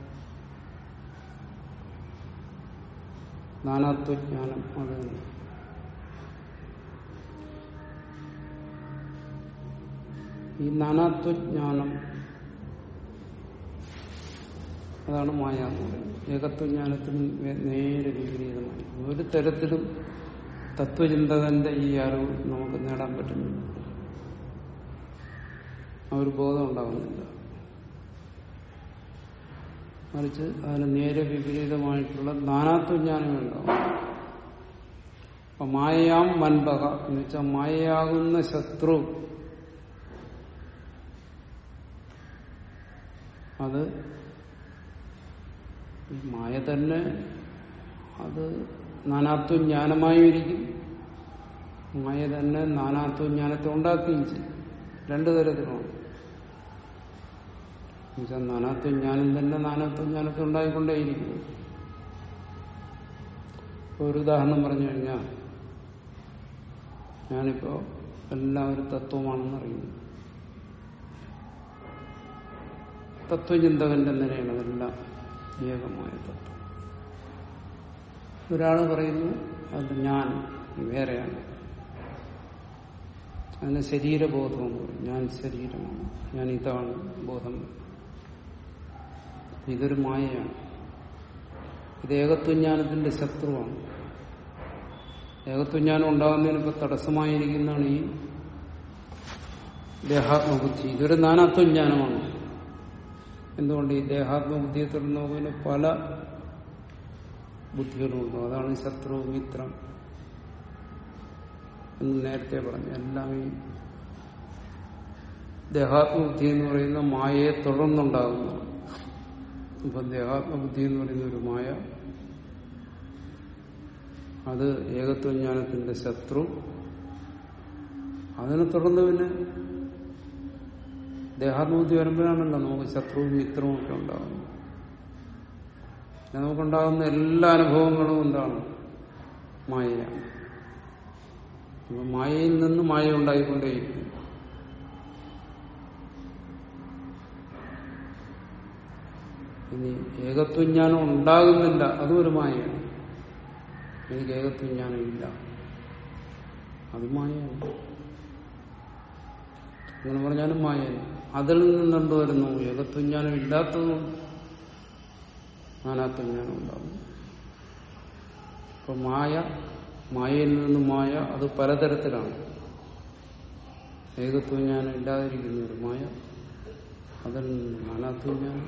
നാനാത്വജ്ഞാനം അത് തന്നെ ഈ നാനാത്വജ്ഞാനം അതാണ് മായ എന്ന് പറയുന്നത് ഏകത്വജ്ഞാനത്തിന് നേരെ വിപരീതമായി ഒരു തരത്തിലും തത്വചിന്തകന്റെ ഈ അറിവ് നമുക്ക് നേടാൻ പറ്റുന്നില്ല ആ ഒരു ബോധം ഉണ്ടാകുന്നില്ല മറിച്ച് അതിന് നേരെ വിപരീതമായിട്ടുള്ള നാനാത്വജ്ഞാനങ്ങൾ ഉണ്ടാവും അപ്പൊ മായയാം വൻപക എന്ന് വെച്ചാൽ മായയാകുന്ന ശത്രു അത് ഈ മായ തന്നെ അത് നാനാത്വജ്ഞാനമായും ഇരിക്കും മായ തന്നെ നാനാത്വജ്ഞാനത്തെ ഉണ്ടാക്കുകയും ചെയ്യും രണ്ടു തരത്തിലാണ് എന്നുവെച്ചാൽ നാനാത്വജ്ഞാനം തന്നെ നാനാത്വജ്ഞാനത്തെ ഉണ്ടായിക്കൊണ്ടേയിരിക്കുന്നു ഇപ്പൊ ഒരു ഉദാഹരണം പറഞ്ഞു കഴിഞ്ഞാൽ ഞാനിപ്പോ എല്ലാം ഒരു തത്വമാണെന്ന് അറിയുന്നു തത്വചിന്തകന്റെ നിലയാണ് അതെല്ലാം ഏകമായ തത്വം ഒരാള് പറയുന്നു അത് ഞാൻ വേറെയാണ് അതിന് ശരീരബോധമെന്ന് പറയും ഞാൻ ശരീരമാണ് ഞാൻ ഇതാണ് ബോധം ഇതൊരു മായയാണ് ഇത് ഏകത്വജ്ഞാനത്തിന്റെ ശത്രുവാണ് ഏകത്വജ്ഞാനം ഉണ്ടാകുന്നതിന് ഇപ്പൊ തടസ്സമായിരിക്കുന്നതാണ് ഈ ദേഹാത്മബുദ്ധി ഇതൊരു നാനാത്വജ്ഞാനമാണ് എന്തുകൊണ്ട് ഈ ദേഹാത്മബുദ്ധിയെ തുടർന്ന് നോക്കുന്നതിന് പല ബുദ്ധികളുമുണ്ട് അതാണ് ശത്രു മിത്രം എന്ന് നേരത്തെ പറഞ്ഞു എല്ലാം ഈ ദേഹാത്മബുദ്ധി എന്ന് പറയുന്ന മായയെ തുടർന്നുണ്ടാകുന്നതാണ് ഇപ്പൊ ദേഹാത്മബുദ്ധി എന്ന് പറയുന്ന ഒരു മായ അത് ഏകത്വജ്ഞാനത്തിന്റെ ശത്രു അതിനെ തുടർന്ന് പിന്നെ ദേഹാത്മബുദ്ധി വരുമ്പോഴാണല്ലോ നമുക്ക് ശത്രുവും മിത്രവും ഒക്കെ ഉണ്ടാകുന്നത് നമുക്കുണ്ടാകുന്ന എല്ലാ അനുഭവങ്ങളും എന്താണ് മായയാണ് അപ്പൊ മായയിൽ നിന്ന് മായ ഉണ്ടായിക്കൊണ്ടേയിരിക്കും ഇനി ഏകത്വജ്ഞാനം ഉണ്ടാകുന്നില്ല അതും ഒരു മായയാണ് എനിക്ക് ഏകത്വജ്ഞാനം ഇല്ല അത് മായയാണ് അങ്ങനെ പറഞ്ഞാലും മായയാണ് അതിൽ നിന്ന് എന്ത് വരുന്നു ഏകത്വജ്ഞാനം ഇല്ലാത്തതും നാനാത്വജ്ഞാനം ഉണ്ടാകും ഇപ്പൊ മായ മായയിൽ നിന്ന് മായ അത് പലതരത്തിലാണ് ഏകത്വജ്ഞാനം ഇല്ലാതിരിക്കുന്ന ഒരു മായ അതിൽ നിന്ന് നാനാത്വജ്ഞാനം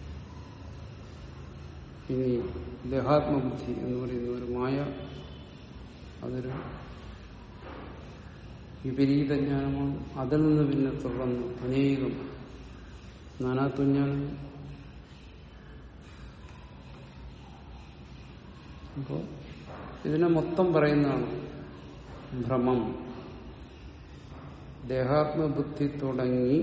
ഇനി ദേഹാത്മബുദ്ധി എന്ന് പറയുന്ന ഒരു മായ അതൊരു വിപരീത ജ്ഞാനമാണ് അതിൽ നിന്ന് പിന്നെ തുടർന്ന് അനേകം നാനാത്വജ്ഞാനം അപ്പോ ഇതിനെ മൊത്തം പറയുന്നതാണ് ഭ്രമം ദേഹാത്മബുദ്ധി തുടങ്ങി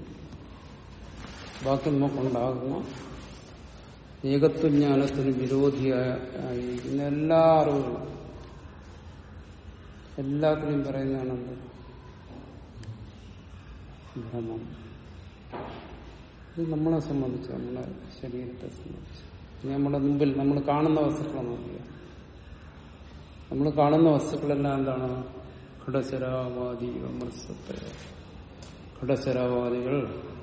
ബാക്കി നമുക്കുണ്ടാകുന്ന ഏകത്വജ്ഞാനത്തിന് വിരോധിയായിരിക്കുന്ന എല്ലാ അറിവുകളും എല്ലാത്തിനെയും പറയുന്നതാണ് എന്ത് ഭ്രമം ഇത് നമ്മളെ സംബന്ധിച്ച് നമ്മളെ ശരീരത്തെ സംബന്ധിച്ച് ഇനി നമ്മുടെ മുമ്പിൽ നമ്മൾ കാണുന്ന വസ്തുക്കളെ നോക്കുക നമ്മൾ കാണുന്ന വസ്തുക്കളെല്ലാം എന്താണ് ഘടശരാവാദി വിമർശത്തെ ഘടശരാവാദികൾ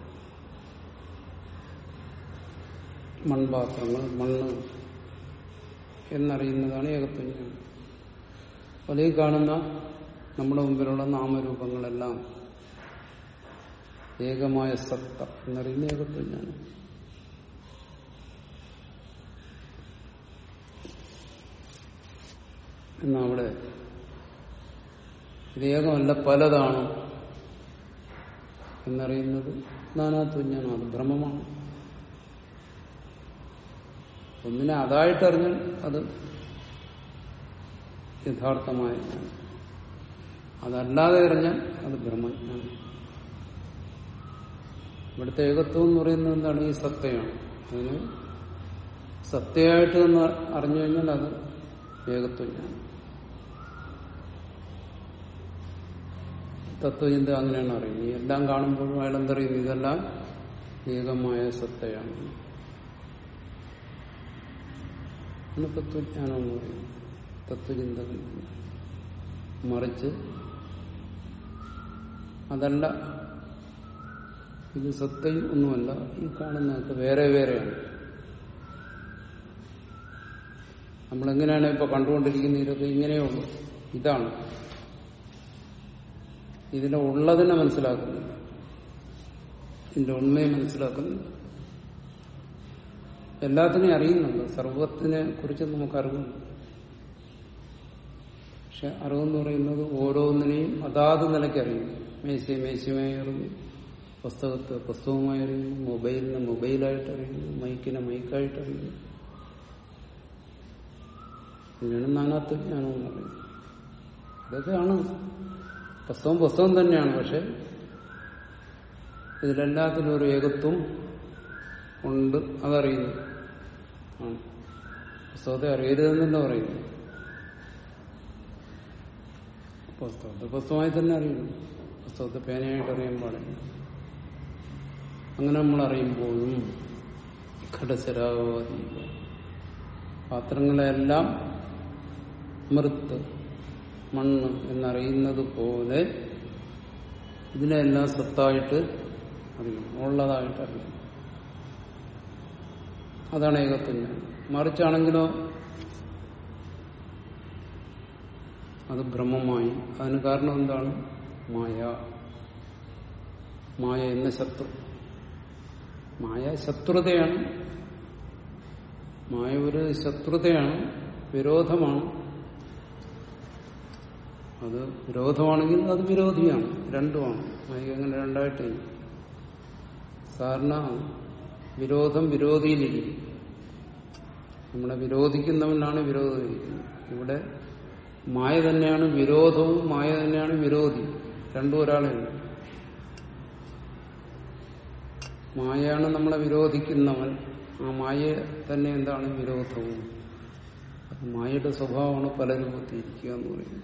മൺപാത്രങ്ങൾ മണ്ണ് എന്നറിയുന്നതാണ് ഏകത്വജ്ഞാനം അപ്പോൾ ഈ കാണുന്ന നമ്മുടെ മുമ്പിലുള്ള നാമരൂപങ്ങളെല്ലാം ഏകമായ സത്ത എന്നറിയുന്ന ഏകത്വജ്ഞാനം എന്നാ അവിടെ ഇത് ഏകമല്ല പലതാണ് എന്നറിയുന്നത് നാനാത്വജ്ഞാനം അത് ഭ്രമമാണ് ഒന്നിനെ അതായിട്ടറിഞ്ഞാൽ അത് യഥാർത്ഥമായ ജ്ഞാനം അതല്ലാതെ അറിഞ്ഞാൽ അത് ബ്രഹ്മജ്ഞാനം ഇവിടുത്തെ ഏകത്വം എന്ന് പറയുന്നത് എന്താണ് ഈ സത്തയാണ് അതിന് സത്യമായിട്ട് എന്ന് അറിഞ്ഞു കഴിഞ്ഞാൽ അത് ഏകത്വജ്ഞാനം തത്വചിന്ത അങ്ങനെയാണ് അറിയുന്നത് ഈ എല്ലാം കാണുമ്പോഴും അയാൾ എന്തറിയുന്നു ഇതെല്ലാം ഏകമായ സത്തയാണ് ആണ് തത്വജ്ഞാനം എന്ന് പറയുന്നത് തത്വചിന്തകൾ മറിച്ച് അതല്ല ഇത് സത്തയും ഒന്നുമല്ല ഈ കാണുന്നതൊക്കെ വേറെ വേറെയാണ് നമ്മളെങ്ങനെയാണ് ഇപ്പൊ കണ്ടുകൊണ്ടിരിക്കുന്നത് ഇതൊക്കെ ഇങ്ങനെയുള്ളൂ ഇതാണ് ഇതിലെ ഉള്ളതിനെ മനസ്സിലാക്കുന്നില്ല ഇതിന്റെ ഉണ്മയെ മനസ്സിലാക്കുന്നില്ല എല്ലാത്തിനെയും അറിയുന്നുണ്ട് സർവത്തിനെ കുറിച്ച് നമുക്ക് അറിവുണ്ട് പക്ഷെ അറിവെന്ന് പറയുന്നത് ഓരോന്നിനെയും അതാത് നിലയ്ക്ക് അറിയുന്നു മേശയെ മേശയുമായി അറിയുന്നു പുസ്തകത്തെ പുസ്തകമായി അറിയുന്നു മൊബൈലിനെ മൊബൈലായിട്ട് അറിയുന്നു മൈക്കിനെ മൈക്കായിട്ട് അറിയുന്നു ഇതിനാണ് നാനാത്വജ്ഞാനം എന്ന് പറയുന്നത് ഇതൊക്കെയാണ് പുസ്തകം പുസ്തകം തന്നെയാണ് പക്ഷെ ഇതിലെല്ലാത്തിലും ഒരു ഏകത്വം ഉണ്ട് അതറിയുന്നു ആണ് പുസ്തകത്തെ അറിയരുതെന്നല്ല പറയുന്നു പുസ്തകത്തെ പുസ്തകമായി തന്നെ അറിയുന്നു പുസ്തകത്തെ പേനയായിട്ട് അറിയാൻ പാടില്ല അങ്ങനെ നമ്മൾ അറിയുമ്പോഴും ഘടശരാഗവാദി പാത്രങ്ങളെല്ലാം മൃത്ത് മണ്ണ് എന്നറിയുന്നത് പോലെ ഇതിനെല്ലാം സത്തായിട്ട് അറിയണം ഉള്ളതായിട്ട് അറിയണം അതാണ് ഏകത്വം മറിച്ചാണെങ്കിലോ അത് ബ്രഹ്മമായി അതിന് കാരണം എന്താണ് മായ മായ എന്ന ശത്രു മായ ശത്രുതയാണ് മായ ഒരു ശത്രുതയാണ് വിരോധമാണ് അത് വിരോധമാണെങ്കിൽ അത് വിരോധിയാണ് രണ്ടുമാണ് മായ അങ്ങനെ രണ്ടായിട്ട് സാധാരണ വിരോധം വിരോധിയിലിരിക്കും നമ്മളെ വിരോധിക്കുന്നവനാണ് വിരോധം ഇരിക്കുന്നത് ഇവിടെ മായ തന്നെയാണ് വിരോധവും മായ തന്നെയാണ് വിരോധി രണ്ടും ഒരാളെ മായയാണ് നമ്മളെ വിരോധിക്കുന്നവൻ ആ മായ തന്നെ എന്താണ് വിരോധവും മായയുടെ സ്വഭാവമാണ് പല രൂപത്തിരിക്കുക എന്ന് പറയുന്നത്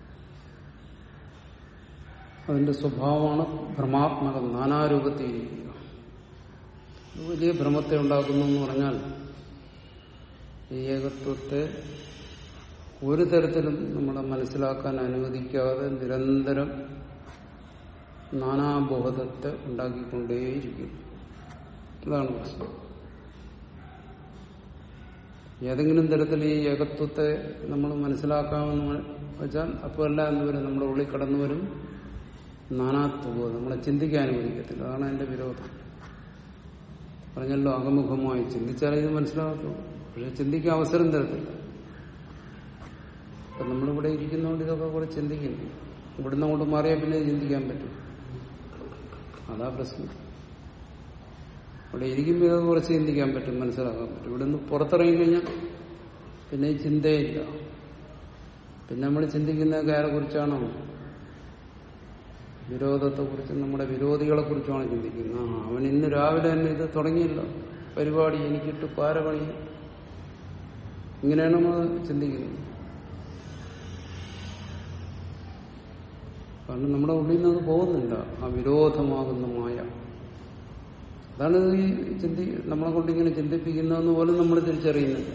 അതിന്റെ സ്വഭാവമാണ് ഭ്രമാത്മകം നാനാരൂപത്തിരിക്കുക വലിയ ഭ്രമത്തെ ഉണ്ടാക്കുന്നു എന്ന് പറഞ്ഞാൽ ഈ ഏകത്വത്തെ ഒരു തരത്തിലും നമ്മളെ മനസ്സിലാക്കാൻ അനുവദിക്കാതെ നിരന്തരം നാനാബോധത്തെ ഉണ്ടാക്കിക്കൊണ്ടേയിരിക്കും അതാണ് പ്രശ്നം ഏതെങ്കിലും തരത്തിൽ ഈ ഏകത്വത്തെ നമ്മൾ മനസ്സിലാക്കാമെന്ന് വെച്ചാൽ അപ്പോൾ എല്ലാം എന്തുവരും നമ്മുടെ ഉള്ളിൽ കടന്നു വരും നാനാത്വബോധം നമ്മളെ ചിന്തിക്കാൻ അനുവദിക്കത്തില്ല അതാണ് അതിന്റെ വിരോധം പറഞ്ഞല്ലോ അകമുഖമായി ചിന്തിച്ചാലേ ഇത് മനസ്സിലാകത്തുള്ളൂ പക്ഷെ ചിന്തിക്കാൻ അവസരം തരത്തില്ല അപ്പൊ നമ്മളിവിടെ ഇരിക്കുന്നതുകൊണ്ട് ഇതൊക്കെ കൂടെ ചിന്തിക്കുന്നു ഇവിടുന്ന് അങ്ങോട്ട് മാറിയാൽ പിന്നെ ചിന്തിക്കാൻ പറ്റും അതാ പ്രശ്നം ഇവിടെ ഇരിക്കുമ്പോൾ ഇതൊക്കെ കുറച്ച് ചിന്തിക്കാൻ പറ്റും മനസ്സിലാക്കാൻ പറ്റും ഇവിടെ നിന്ന് പുറത്തിറങ്ങി കഴിഞ്ഞാൽ പിന്നെ ഈ ചിന്തയില്ല പിന്നെ നമ്മൾ ചിന്തിക്കുന്നതൊക്കെ ആരെ കുറിച്ചാണോ വിരോധത്തെ കുറിച്ച് നമ്മുടെ വിരോധികളെ കുറിച്ചാണ് ചിന്തിക്കുന്നത് ആ അവൻ ഇന്ന് രാവിലെ തന്നെ ഇത് തുടങ്ങിയല്ലോ പരിപാടി എനിക്കിട്ട് പാരപണി ഇങ്ങനെയാണ് നമ്മൾ ചിന്തിക്കുന്നത് കാരണം നമ്മുടെ ഉള്ളിൽ നിന്ന് അത് പോകുന്നില്ല ആ വിരോധമാകുന്ന മായ അതാണ് ഈ ചിന്തി നമ്മളെ കൊണ്ട് ഇങ്ങനെ ചിന്തിപ്പിക്കുന്നതെന്ന് പോലും നമ്മൾ തിരിച്ചറിയുന്നില്ല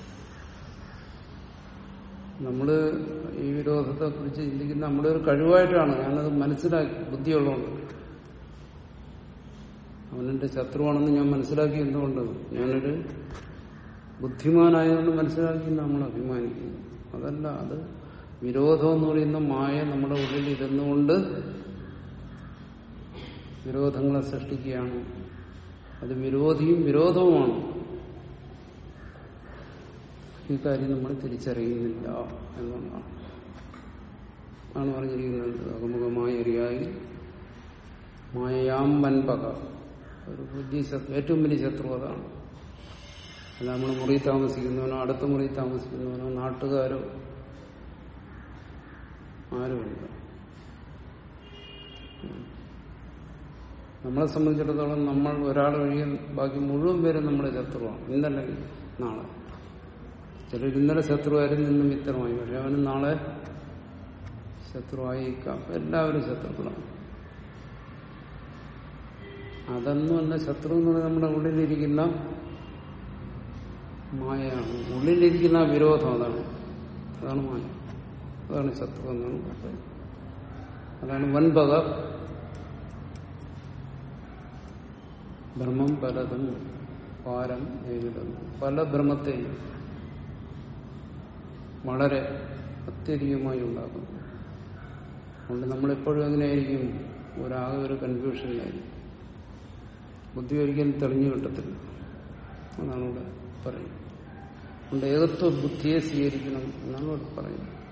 നമ്മള് ഈ വിരോധത്തെ കുറിച്ച് ചിന്തിക്കുന്ന നമ്മുടെ ഒരു കഴിവായിട്ടാണ് ഞാനത് മനസ്സിലാക്കി ബുദ്ധിയുള്ളതുകൊണ്ട് അവനെന്റെ ശത്രുവാണെന്ന് ഞാൻ മനസ്സിലാക്കി എന്തുകൊണ്ട് ഞാനൊരു ബുദ്ധിമാനായതുകൊണ്ട് മനസ്സിലാക്കി നമ്മൾ അഭിമാനിക്കുന്നു അതല്ല അത് വിരോധം എന്ന് പറയുന്ന മായ നമ്മുടെ ഉള്ളിൽ ഇരുന്നുകൊണ്ട് വിരോധങ്ങളെ സൃഷ്ടിക്കുകയാണ് അത് വിരോധിയും വിരോധവുമാണ് ഈ കാര്യം നമ്മൾ തിരിച്ചറിയുന്നില്ല എന്നുള്ളതാണ് ആണ് പറഞ്ഞിരിക്കുന്നത് അകമുഖമായ അറിയായി മായയാം വൻപക ഒരു ബുദ്ധി ശത്രു ഏറ്റവും വലിയ ശത്രു അതാണ് അല്ല നമ്മൾ മുറി താമസിക്കുന്നവനോ അടുത്ത മുറി താമസിക്കുന്നവനോ നാട്ടുകാരോ ആരുമില്ല നമ്മളെ സംബന്ധിച്ചിടത്തോളം നമ്മൾ ഒരാൾ വഴിയെ ബാക്കി മുഴുവൻ പേരും നമ്മുടെ ശത്രുവാണ് ഇന്നല്ലെങ്കിൽ നാളെ ചിലർ ഇന്നലെ ശത്രുവായിരുന്നു ഇന്നും മിത്രമായി പക്ഷെ അവന് നാളെ ശത്രുവായിരിക്കാം എല്ലാവരും ശത്രുക്കളാണ് അതൊന്നുമല്ല ശത്രു എന്ന് പറയുന്നത് നമ്മുടെ ഉള്ളിലിരിക്കുന്ന മായയാണ് ഉള്ളിലിരിക്കുന്ന ആ വിരോധം അതാണ് അതാണ് മായ അതാണ് ശത്രു എന്നാണ് പറയുന്നത് അതാണ് വൻപക ബ്രഹ്മം പലതും പാരം നേരിടുന്നു പല ബ്രഹ്മത്തെയും വളരെ അത്യധികമായി ഉണ്ടാക്കുന്നു അതുകൊണ്ട് നമ്മളെപ്പോഴും എങ്ങനെയായിരിക്കും ഒരാകെ ഒരു കൺഫ്യൂഷനിലായിരിക്കും ബുദ്ധി ഒരിക്കലും തെളിഞ്ഞു കിട്ടത്തില്ല അതാണ് ഇവിടെ പറയുന്നത് അതുകൊണ്ട് ഏകത്വ ബുദ്ധിയെ സ്വീകരിക്കണം എന്നാണ് ഇവിടെ പറയുന്നത്